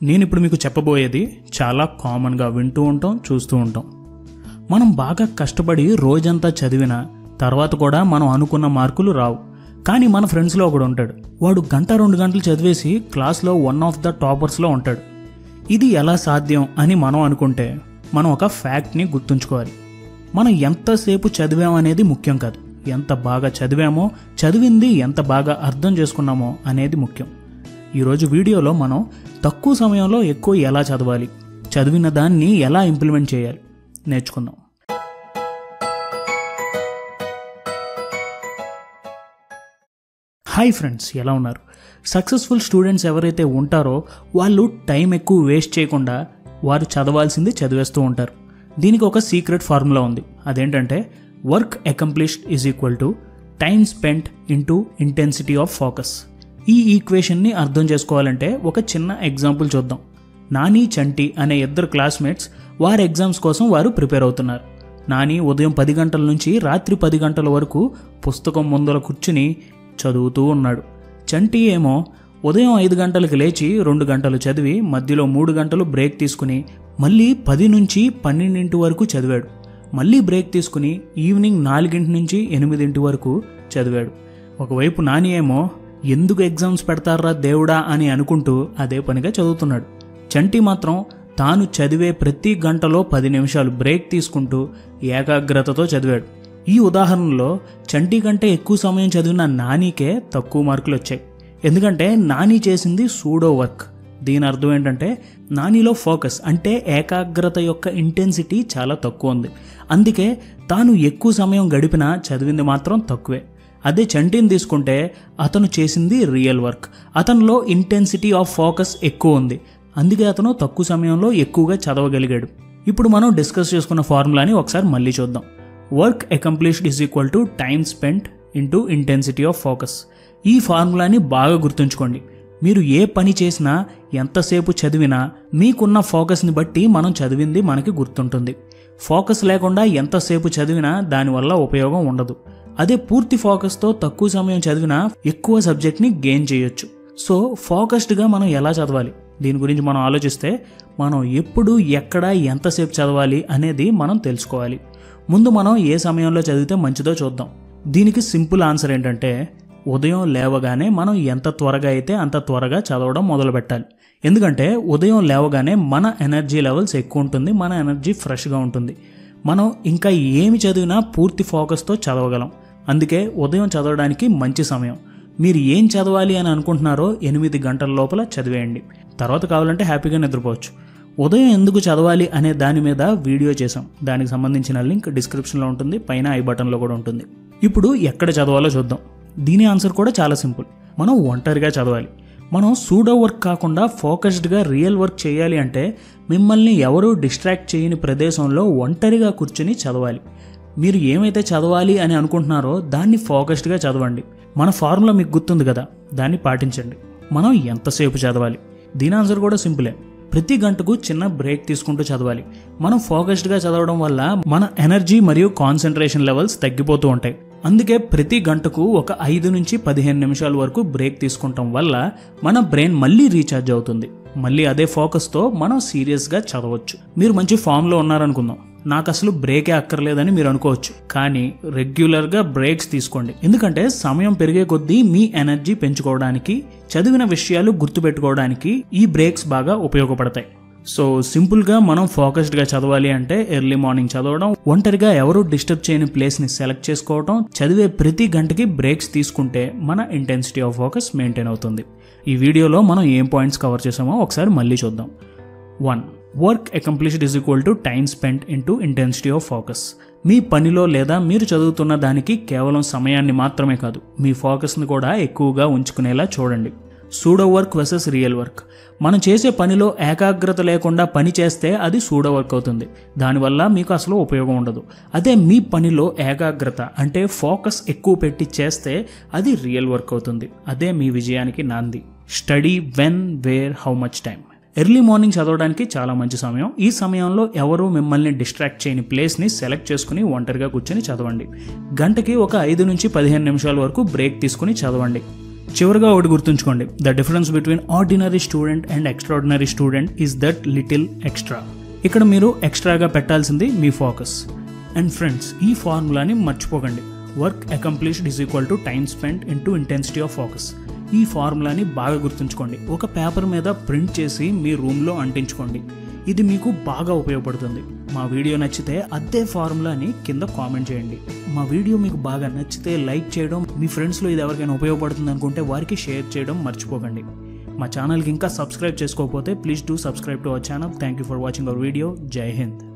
నేను ఇప్పుడు మీకు చెప్పబోయేది చాలా కామన్గా వింటూ ఉంటాం చూస్తూ ఉంటాం మనం బాగా కష్టపడి రోజంతా చదివిన తర్వాత కూడా మనం అనుకున్న మార్కులు రావు కానీ మన ఫ్రెండ్స్లో ఒకడు ఉంటాడు వాడు గంట రెండు గంటలు చదివేసి క్లాస్లో వన్ ఆఫ్ ద టాపర్స్లో ఉంటాడు ఇది ఎలా సాధ్యం అని మనం అనుకుంటే మనం ఒక ఫ్యాక్ట్ని గుర్తుంచుకోవాలి మనం ఎంతసేపు చదివామనేది ముఖ్యం కాదు ఎంత బాగా చదివామో చదివింది ఎంత బాగా అర్థం చేసుకున్నామో అనేది ముఖ్యం ఈరోజు వీడియోలో మనం తక్కువ సమయంలో ఎక్కువ ఎలా చదవాలి చదివిన దాన్ని ఎలా ఇంప్లిమెంట్ చేయాలి నేర్చుకుందాం హాయ్ ఫ్రెండ్స్ ఎలా ఉన్నారు సక్సెస్ఫుల్ స్టూడెంట్స్ ఎవరైతే ఉంటారో వాళ్ళు టైం ఎక్కువ వేస్ట్ చేయకుండా వారు చదవాల్సింది చదివేస్తూ ఉంటారు దీనికి ఒక సీక్రెట్ ఫార్ములా ఉంది అదేంటంటే work accomplished is equal to time spent into intensity of focus ఈ ఈక్వేషన్ని అర్థం చేసుకోవాలంటే ఒక చిన్న ఎగ్జాంపుల్ చూద్దాం నాని చంటి అనే ఇద్దరు క్లాస్మేట్స్ వారి ఎగ్జామ్స్ కోసం వారు ప్రిపేర్ అవుతున్నారు నాని ఉదయం పది గంటల నుంచి రాత్రి పది గంటల వరకు పుస్తకం ముందర కూర్చుని చదువుతూ ఉన్నాడు చంటి ఏమో ఉదయం ఐదు గంటలకు లేచి రెండు గంటలు చదివి మధ్యలో మూడు గంటలు బ్రేక్ తీసుకుని మళ్ళీ పది నుంచి పన్నెండింటి వరకు చదివాడు మళ్ళీ బ్రేక్ తీసుకుని ఈవినింగ్ నాలుగింటి నుంచి ఎనిమిదింటి వరకు చదివాడు ఒకవైపు నాని ఏమో ఎందుకు ఎగ్జామ్స్ పెడతారా దేవుడా అని అనుకుంటూ అదే పనిగా చదువుతున్నాడు చంటి మాత్రం తాను చదివే ప్రతి గంటలో పది నిమిషాలు బ్రేక్ తీసుకుంటూ ఏకాగ్రతతో చదివాడు ఈ ఉదాహరణలో చంటి కంటే ఎక్కువ సమయం చదివిన నానికే తక్కువ మార్కులు వచ్చాయి ఎందుకంటే నాని చేసింది సూడో వర్క్ దీని అర్థం ఏంటంటే నానిలో ఫోకస్ అంటే ఏకాగ్రత యొక్క ఇంటెన్సిటీ చాలా తక్కువ ఉంది అందుకే తాను ఎక్కువ సమయం గడిపినా చదివింది మాత్రం తక్కువే అదే చంటిని తీసుకుంటే అతను చేసింది రియల్ వర్క్ అతనిలో ఇంటెన్సిటీ ఆఫ్ ఫోకస్ ఎక్కువ ఉంది అందుకే అతను తక్కువ సమయంలో ఎక్కువగా చదవగలిగాడు ఇప్పుడు మనం డిస్కస్ చేసుకున్న ఫార్ములాని ఒకసారి మళ్ళీ చూద్దాం work accomplished is equal to time spent into intensity of focus ఈ ఫార్ములాని బాగా గుర్తుంచుకోండి మీరు ఏ పని చేసినా ఎంతసేపు చదివినా మీకున్న ఫోకస్ని బట్టి మనం చదివింది మనకి గుర్తుంటుంది ఫోకస్ లేకుండా ఎంతసేపు చదివినా దానివల్ల ఉపయోగం ఉండదు అదే పూర్తి ఫోకస్తో తక్కువ సమయం చదివినా ఎక్కువ సబ్జెక్ట్ని గెయిన్ చేయొచ్చు సో ఫోకస్డ్గా మనం ఎలా చదవాలి దీని గురించి మనం ఆలోచిస్తే మనం ఎప్పుడు ఎక్కడ ఎంతసేపు చదవాలి అనేది మనం తెలుసుకోవాలి ముందు మనం ఏ సమయంలో చదివితే మంచిదో చూద్దాం దీనికి సింపుల్ ఆన్సర్ ఏంటంటే ఉదయం లేవగానే మనం ఎంత త్వరగా అయితే అంత త్వరగా చదవడం మొదలు పెట్టాలి ఎందుకంటే ఉదయం లేవగానే మన ఎనర్జీ లెవెల్స్ ఎక్కువ ఉంటుంది మన ఎనర్జీ ఫ్రెష్గా ఉంటుంది మనం ఇంకా ఏమి చదివినా పూర్తి ఫోకస్తో చదవగలం అందుకే ఉదయం చదవడానికి మంచి సమయం మీరు ఏం చదవాలి అని అనుకుంటున్నారో ఎనిమిది గంటల లోపల చదివేయండి తర్వాత కావాలంటే హ్యాపీగా నిద్రపోవచ్చు ఉదయం ఎందుకు చదవాలి అనే దాని మీద వీడియో చేసాం దానికి సంబంధించిన లింక్ డిస్క్రిప్షన్లో ఉంటుంది పైన ఐ బటన్లో కూడా ఉంటుంది ఇప్పుడు ఎక్కడ చదవాలో చూద్దాం దీని ఆన్సర్ కూడా చాలా సింపుల్ మనం ఒంటరిగా చదవాలి మనం సూడో వర్క్ కాకుండా ఫోకస్డ్గా రియల్ వర్క్ చేయాలి అంటే మిమ్మల్ని ఎవరూ డిస్ట్రాక్ట్ చేయని ప్రదేశంలో ఒంటరిగా కూర్చుని చదవాలి మీరు ఏమైతే చదవాలి అని అనుకుంటున్నారో దాన్ని ఫోకస్డ్గా చదవండి మన ఫార్ములా మీకు గుర్తుంది కదా దాన్ని పాటించండి మనం ఎంతసేపు చదవాలి దీని ఆన్సర్ కూడా సింపులే ప్రతి గంటకు చిన్న బ్రేక్ తీసుకుంటూ చదవాలి మనం ఫోకస్డ్గా చదవడం వల్ల మన ఎనర్జీ మరియు కాన్సన్ట్రేషన్ లెవెల్స్ తగ్గిపోతూ ఉంటాయి అందుకే ప్రతి గంటకు ఒక ఐదు నుంచి పదిహేను నిమిషాల వరకు బ్రేక్ తీసుకుంటాం వల్ల మన బ్రెయిన్ మళ్ళీ రీఛార్జ్ అవుతుంది మళ్ళీ అదే ఫోకస్తో మనం సీరియస్గా చదవచ్చు మీరు మంచి ఫామ్లో ఉన్నారనుకుందాం నాకు అసలు బ్రేకే అక్కర్లేదని మీరు అనుకోవచ్చు కానీ రెగ్యులర్గా బ్రేక్స్ తీసుకోండి ఎందుకంటే సమయం పెరిగే కొద్దీ మీ ఎనర్జీ పెంచుకోవడానికి చదివిన విషయాలు గుర్తుపెట్టుకోవడానికి ఈ బ్రేక్స్ బాగా ఉపయోగపడతాయి సో సింపుల్గా మనం ఫోకస్డ్గా చదవాలి అంటే ఎర్లీ మార్నింగ్ చదవడం ఒంటరిగా ఎవరు డిస్టర్బ్ చేయని ప్లేస్ని సెలెక్ట్ చేసుకోవడం చదివే ప్రతి గంటకి బ్రేక్స్ తీసుకుంటే మన ఇంటెన్సిటీ ఆఫ్ ఫోకస్ మెయింటైన్ అవుతుంది ఈ వీడియోలో మనం ఏం పాయింట్స్ కవర్ చేసామో ఒకసారి మళ్ళీ చూద్దాం one work accomplished is equal to time spent into intensity of focus మీ పనిలో లేదా మీరు చదువుతున్న దానికి కేవలం సమయాన్ని మాత్రమే కాదు మీ ఫోకస్ని కూడా ఎక్కువగా ఉంచుకునేలా చూడండి pseudo work versus real work మనం చేసే పనిలో ఏకాగ్రత లేకుండా పని చేస్తే అది సూడో వర్క్ అవుతుంది దానివల్ల మీకు అసలు ఉపయోగం ఉండదు అదే మీ పనిలో ఏకాగ్రత అంటే ఫోకస్ ఎక్కువ పెట్టి చేస్తే అది రియల్ వర్క్ అవుతుంది అదే మీ విజయానికి నాంది study when where how much time early morning చదవడానికి చాలా మంచి సమయం ఈ సమయంలో ఎవరు మిమ్మల్ని డిస్ట్రాక్ట్ చేయని ప్లేస్ని సెలెక్ట్ చేసుకుని ఒంటరిగా కూర్చొని చదవండి గంటకి ఒక ఐదు నుంచి పదిహేను నిమిషాల వరకు బ్రేక్ తీసుకుని చదవండి చివరిగా ఒకటి గుర్తుంచుకోండి the difference between ordinary student and extraordinary student is that little extra ఇక్కడ మీరు ఎక్స్ట్రాగా పెట్టాల్సింది మీ ఫోకస్ అండ్ ఫ్రెండ్స్ ఈ ఫార్ములాని మర్చిపోకండి work accomplished is equal to time spend into intensity of focus ఈ ఫార్ములాని బాగా గుర్తుంచుకోండి ఒక పేపర్ మీద ప్రింట్ చేసి మీ రూమ్లో అంటించుకోండి ఇది మీకు బాగా ఉపయోగపడుతుంది మా వీడియో నచ్చితే అదే ఫార్ములాని కింద కామెంట్ చేయండి మా వీడియో మీకు బాగా నచ్చితే లైక్ చేయడం మీ ఫ్రెండ్స్లో ఇది ఎవరికైనా ఉపయోగపడుతుంది అనుకుంటే వారికి షేర్ చేయడం మర్చిపోకండి మా ఛానల్కి ఇంకా సబ్స్క్రైబ్ చేసుకోకపోతే please do subscribe to our channel thank you for watching our video Jai Hind